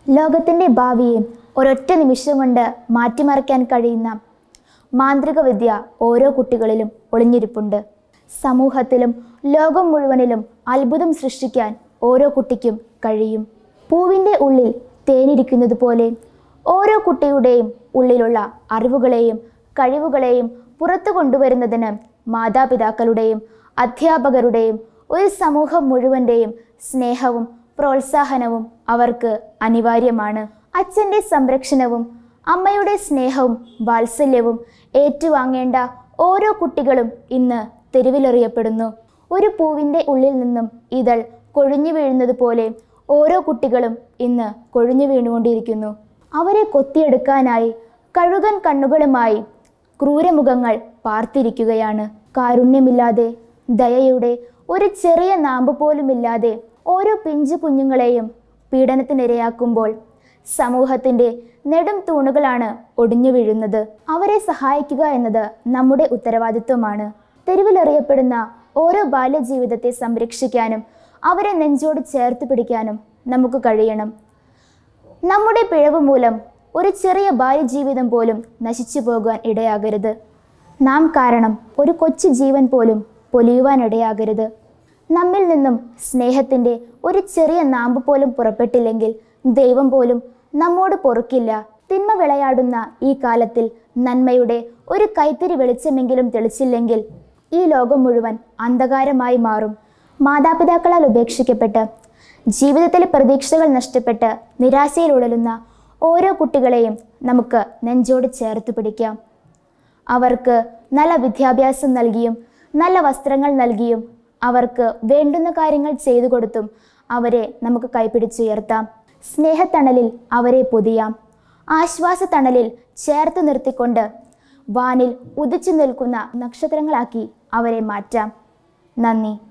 ലോകത്തിൻ്റെ ഭാവിയെ ഒരൊറ്റ നിമിഷം കൊണ്ട് മാറ്റിമറിക്കാൻ കഴിയുന്ന മാന്ത്രിക വിദ്യ ഓരോ കുട്ടികളിലും ഒളിഞ്ഞിരിപ്പുണ്ട് സമൂഹത്തിലും ലോകം മുഴുവനിലും അത്ഭുതം സൃഷ്ടിക്കാൻ ഓരോ കുട്ടിക്കും കഴിയും പൂവിൻ്റെ ഉള്ളിൽ തേനിരിക്കുന്നത് പോലെ ഓരോ കുട്ടിയുടെയും ഉള്ളിലുള്ള അറിവുകളെയും കഴിവുകളെയും പുറത്തു കൊണ്ടുവരുന്നതിന് മാതാപിതാക്കളുടെയും അധ്യാപകരുടെയും ഒരു സമൂഹം മുഴുവൻ്റെയും സ്നേഹവും പ്രോത്സാഹനവും അവർക്ക് അനിവാര്യമാണ് അച്ഛൻ്റെ സംരക്ഷണവും അമ്മയുടെ സ്നേഹവും വാത്സല്യവും ഏറ്റുവാങ്ങേണ്ട ഓരോ കുട്ടികളും ഇന്ന് തെരുവിലെറിയപ്പെടുന്നു ഒരു പൂവിൻ്റെ ഉള്ളിൽ നിന്നും ഇതൾ കൊഴിഞ്ഞു വീഴുന്നത് പോലെ ഓരോ കുട്ടികളും ഇന്ന് കൊഴിഞ്ഞു വീണുകൊണ്ടിരിക്കുന്നു അവരെ കൊത്തിയെടുക്കാനായി കഴുകൻ കണ്ണുകളുമായി ക്രൂരമുഖങ്ങൾ പാർത്തിരിക്കുകയാണ് കാരുണ്യമില്ലാതെ ദയയുടെ ഒരു ചെറിയ നാമ്പ് പോലുമില്ലാതെ ഓരോ പിഞ്ചു കുഞ്ഞുങ്ങളെയും പീഡനത്തിനിരയാക്കുമ്പോൾ സമൂഹത്തിൻ്റെ നെടും തൂണുകളാണ് ഒടിഞ്ഞു വീഴുന്നത് അവരെ സഹായിക്കുക എന്നത് നമ്മുടെ ഉത്തരവാദിത്വമാണ് തെരുവിലെറിയപ്പെടുന്ന ഓരോ ബാല്യജീവിതത്തെ സംരക്ഷിക്കാനും അവരെ നെഞ്ചോട് ചേർത്ത് പിടിക്കാനും നമുക്ക് കഴിയണം നമ്മുടെ പിഴവ് മൂലം ഒരു ചെറിയ ബാല്യജീവിതം പോലും നശിച്ചു പോകാൻ ഇടയാകരുത് നാം കാരണം ഒരു കൊച്ചു ജീവൻ പോലും പൊലിയുവാൻ ഇടയാകരുത് നമ്മിൽ നിന്നും സ്നേഹത്തിൻ്റെ ഒരു ചെറിയ നാമ്പ് പോലും പുറപ്പെട്ടില്ലെങ്കിൽ ദൈവം പോലും നമ്മോട് പൊറുക്കില്ല തിന്മ വിളയാടുന്ന ഈ കാലത്തിൽ നന്മയുടെ ഒരു കൈത്തിരി വെളിച്ചമെങ്കിലും തെളിച്ചില്ലെങ്കിൽ ഈ ലോകം മുഴുവൻ അന്ധകാരമായി മാറും മാതാപിതാക്കളാൽ ഉപേക്ഷിക്കപ്പെട്ട് ജീവിതത്തിലെ പ്രതീക്ഷകൾ നഷ്ടപ്പെട്ട് നിരാശയിൽ ഉഴലുന്ന ഓരോ കുട്ടികളെയും നമുക്ക് നെഞ്ചോട് ചേർത്ത് പിടിക്കാം അവർക്ക് നല്ല വിദ്യാഭ്യാസം നൽകിയും നല്ല വസ്ത്രങ്ങൾ നൽകിയും അവർക്ക് വേണ്ടുന്ന കാര്യങ്ങൾ ചെയ്തു കൊടുത്തും അവരെ നമുക്ക് കൈപിടിച്ചുയർത്താം സ്നേഹത്തണലിൽ അവരെ പൊതിയാം ആശ്വാസത്തണലിൽ ചേർത്ത് നിർത്തിക്കൊണ്ട് വാനിൽ ഉദിച്ചു നിൽക്കുന്ന നക്ഷത്രങ്ങളാക്കി അവരെ മാറ്റാം നന്ദി